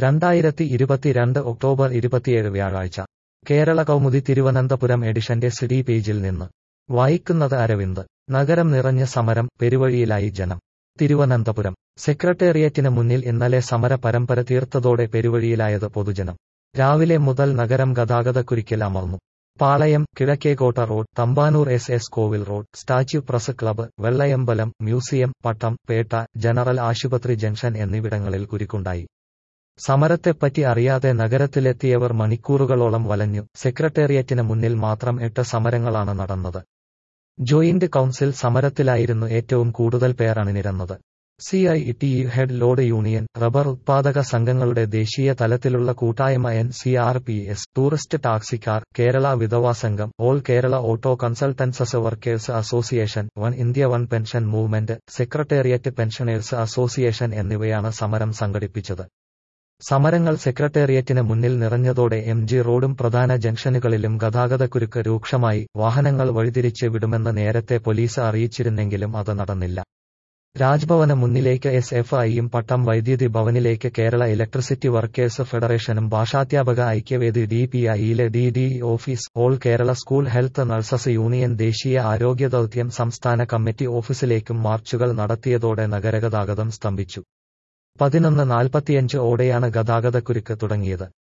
രണ്ടായിരത്തി ഇരുപത്തിരണ്ട് ഒക്ടോബർ ഇരുപത്തിയേഴ് വ്യാഴാഴ്ച കേരള കൗമുദി തിരുവനന്തപുരം എഡിഷന്റെ സിഡി പേജിൽ നിന്ന് വായിക്കുന്നത് അരവിന്ദ് നഗരം നിറഞ്ഞ സമരം പെരുവഴിയിലായി ജനം തിരുവനന്തപുരം സെക്രട്ടേറിയറ്റിന് മുന്നിൽ ഇന്നലെ സമര പരമ്പര തീർത്തതോടെ പെരുവഴിയിലായത് പൊതുജനം രാവിലെ മുതൽ നഗരം ഗതാഗതക്കുരുക്കിൽ അമർന്നു Palayam Kizhakkekotta road Thampanoor S S Kovil road statue press club Vellayambalam museum Pattom Pettah general ആശുപത്രി ജംഗ്ഷൻ എന്നിവിടങ്ങളിൽ കുരുക്കുണ്ടായി സമരത്തെപ്പറ്റി അറിയാതെ നഗരത്തിലെത്തിയവർ മണിക്കൂറുകളോളം വലഞ്ഞു സെക്രട്ടേറിയറ്റിന് മുന്നിൽ മാത്രം എട്ട് സമരങ്ങളാണ് നടന്നത് ജോയിന്റ് കൌൺസിൽ സമരത്തിലായിരുന്നു ഏറ്റവും കൂടുതൽ പേർ അണിനിരന്നത് C I T head load union rubber ഉത്പാദക സംഘങ്ങളുടെ ദേശീയ തലത്തിലുള്ള കൂട്ടായ്മ N C R P S tourist ടാക്സിക്കാർ കേരള വിധവാ സംഘം all Kerala auto consultants workers association one India one pension movement secretariat pensioners association എന്നിവയാണ് സമരം സംഘടിപ്പിച്ചത് സമരങ്ങൾ സെക്രട്ടേറിയറ്റിന് മുന്നിൽ നിറഞ്ഞതോടെ എം ജി റോഡും പ്രധാന ജംഗ്ഷനുകളിലും ഗതാഗതക്കുരുക്ക് രൂക്ഷമായി വാഹനങ്ങൾ വഴിതിരിച്ച് വിടുമെന്ന് നേരത്തെ പോലീസ് അറിയിച്ചിരുന്നെങ്കിലും അത് നടന്നില്ല രാജ്ഭവന് മുന്നിലേക്ക് എസ് എഫ് ഐയും പട്ടം വൈദ്യുതി ഭവനിലേക്ക് കേരള ഇലക്ട്രിസിറ്റി വർക്കേഴ്സ് ഫെഡറേഷനും ഭാഷാധ്യാപക ഐക്യവേദി ഡി പി ഐയിലെ D D office all Kerala school health nurses union ദേശീയ ആരോഗ്യ ദൌത്യം സംസ്ഥാന കമ്മിറ്റി ഓഫീസിലേക്കും മാർച്ചുകൾ നടത്തിയതോടെ നഗരഗതാഗതം സ്തംഭിച്ചു പതിനൊന്ന് നാൽപ്പത്തിയഞ്ച് ഓടെയാണ് ഗതാഗതക്കുരുക്ക് തുടങ്ങിയത്